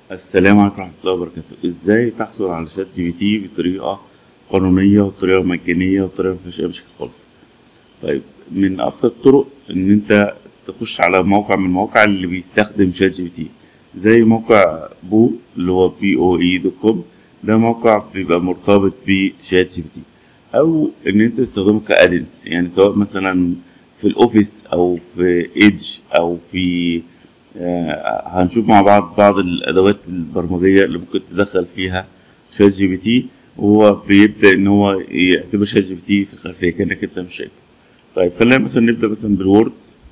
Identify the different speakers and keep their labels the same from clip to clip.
Speaker 1: السلام عليكم ورحمة الله وبركاته ازاي تحصل على شات جي بي تي بطريقة قانونية وبطريقة مجانية وبطريقة مفيهاش أي مشاكل خالص طيب من أبسط الطرق إن أنت تخش على موقع من المواقع اللي بيستخدم شات جي بي تي زي موقع بو اللي هو بي او اي دوت كوم ده موقع بيبقى مرتبط بشات جي بي تي أو إن أنت تستخدمه كأدنس يعني سواء مثلا في الأوفيس أو في ايدج أو في آه، هنشوف مع بعض بعض الادوات البرمجيه اللي ممكن تدخل فيها شات جي بي تي وهو بيبدا ان هو يعتبر شات جي بي تي في الخلفيه كانك انت مش شايفه طيب خلينا مثلا نبدا مثلا بالوورد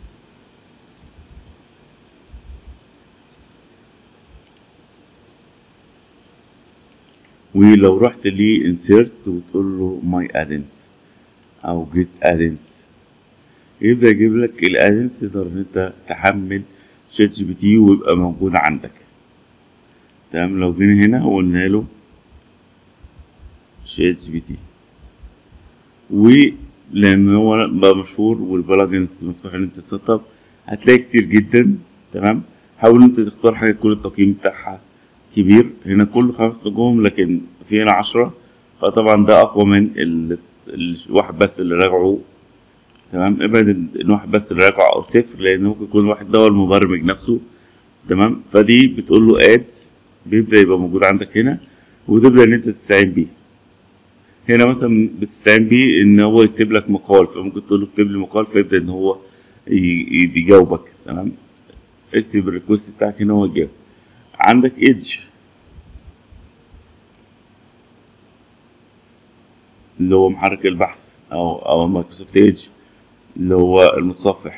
Speaker 1: ولو رحت ليه انسيرت وتقول له ماي ادنس او جيت ادنس يبدا يجيب لك الادنس تقدر ان انت تحمل شات جي بي تي ويبقى موجود عندك تمام لو جينا هنا وقلنا له شات جي بي تي ولان هو بقى مشهور والبلجنز مفتوح ان انت تسيت اب هتلاقي كتير جدا تمام حاول انت تختار حاجه يكون التقييم بتاعها كبير هنا كله خمس نجوم لكن في هنا عشرة فطبعا ده اقوى من ال- الواحد بس اللي راجعه تمام ابعد ان إن واحد بس اللي راجع او صفر لان ممكن يكون واحد ده هو المبرمج نفسه تمام فدي بتقول له اد بيبدا يبقى موجود عندك هنا وتبدا ان انت تستعين بيه هنا مثلا بتستعين بيه ان هو يكتب لك مقال فممكن تقول له اكتب لي مقال فيبدا ان هو ي- ي- يجاوبك تمام اكتب الريكوست بتاعك هنا هو يجاوب عندك ايدج اللي هو محرك البحث او او مايكروسوفت ايدج اللي هو المتصفح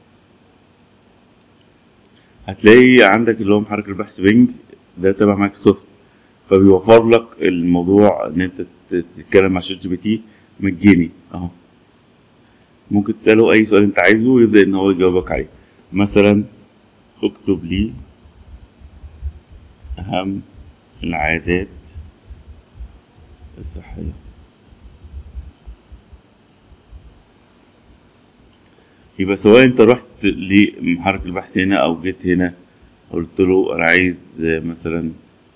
Speaker 1: هتلاقي عندك اللي هو محرك البحث بينج ده تبع مايكروسوفت فبيوفر لك الموضوع ان انت ت- تتكلم مع شات جي بي تي مجاني اهو ممكن تسأله اي سؤال انت عايزه ويبدأ ان هو يجاوبك عليه مثلا اكتب لي اهم العادات الصحية يبقى سواء انت رحت لمحرك البحث هنا او جيت هنا قلت له انا عايز آه، مثلا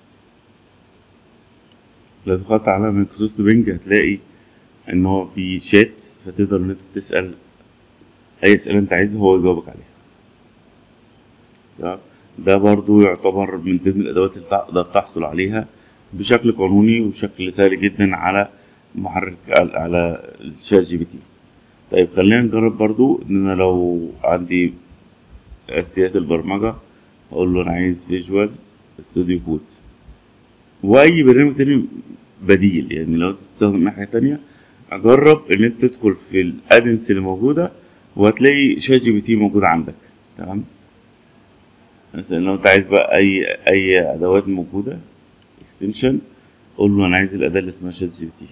Speaker 1: لو دخلت على مايكروسوفت بينج هتلاقي ان هو في شات فتقدر ان انت تسأل اي اسئلة انت عايزها هو يجاوبك عليها تمام؟ ده برضو يعتبر من ضمن الادوات اللي تقدر تحصل عليها بشكل قانوني وبشكل سهل جدا على محرك على- على الشات جي بي تي طيب خلينا نجرب برضو ان انا لو عندي اساسيات البرمجة اقول له انا عايز فيجوال ستوديو كود واي برنامج تاني بديل يعني لو انت بتستخدم اي حاجة تانية اجرب ان انت تدخل في الادنس اللي موجودة وهتلاقي شات جي بي تي موجود عندك تمام مثلا لو انت عايز بقى اي اي ادوات موجودة اكستنشن قول له انا عايز الاداة اللي اسمها شات جي بي تي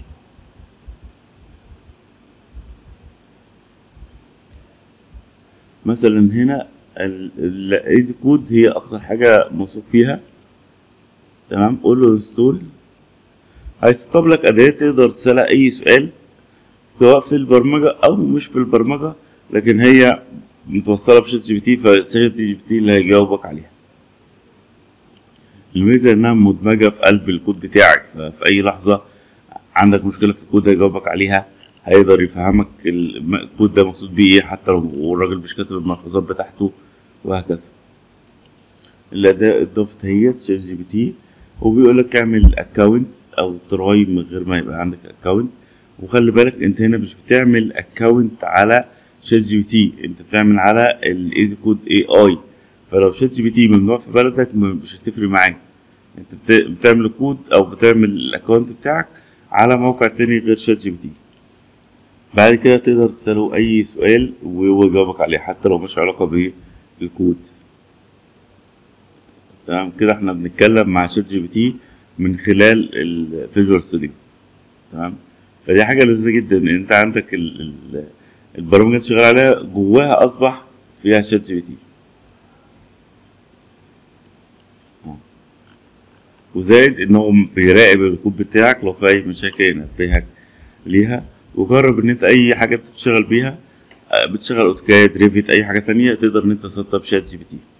Speaker 1: مثلا هنا الايزي كود هي اكتر حاجه موثوق فيها تمام قول له انستول هيسطب لك اداه تقدر تسالها اي سؤال سواء في البرمجه او مش في البرمجه لكن هي متوصله بشات جي بي تي فشات جي بي تي اللي هيجاوبك عليها الميزه انها مدمجه في قلب الكود بتاعك ففي اي لحظه عندك مشكله في الكود هيجاوبك عليها هيقدر يفهمك الم- الكود ده مقصود بيه ايه حتى لو الراجل مش كاتب الملحوظات بتاعته وهكذا الأداة اضافت هي شات جي بي تي وبيقول لك اعمل اكونت او تراي من غير ما يبقى عندك اكونت وخلي بالك انت هنا مش بتعمل اكونت على شات جي بي تي انت بتعمل على الايزي كود اي اي فلو شات جي بي تي ممنوع في بلدك م- مش هتفرق معاك انت بت- بتعمل الكود او بتعمل الاكونت بتاعك على موقع تاني غير شات جي بي تي بعد كده تقدر تسأله أي سؤال وهو يجاوبك عليه حتى لو مش علاقة بالكود تمام كده احنا بنتكلم مع شات جي بي تي من خلال الفيجوال ستوديو تمام فدي حاجة لذيذة جدا ان انت عندك ال- ال- البرامج اللي انت شغال عليها جواها اصبح فيها شات جي بي تي وزائد ان هو بيراقب الكود بتاعك لو في اي مشاكل ينبهك ليها وجرب ان انت اي حاجه انت بتشتغل بيها آه، بتشغل اوتوكاد ريفيت اي حاجه تانية تقدر ان انت تسطب شات جي بي تي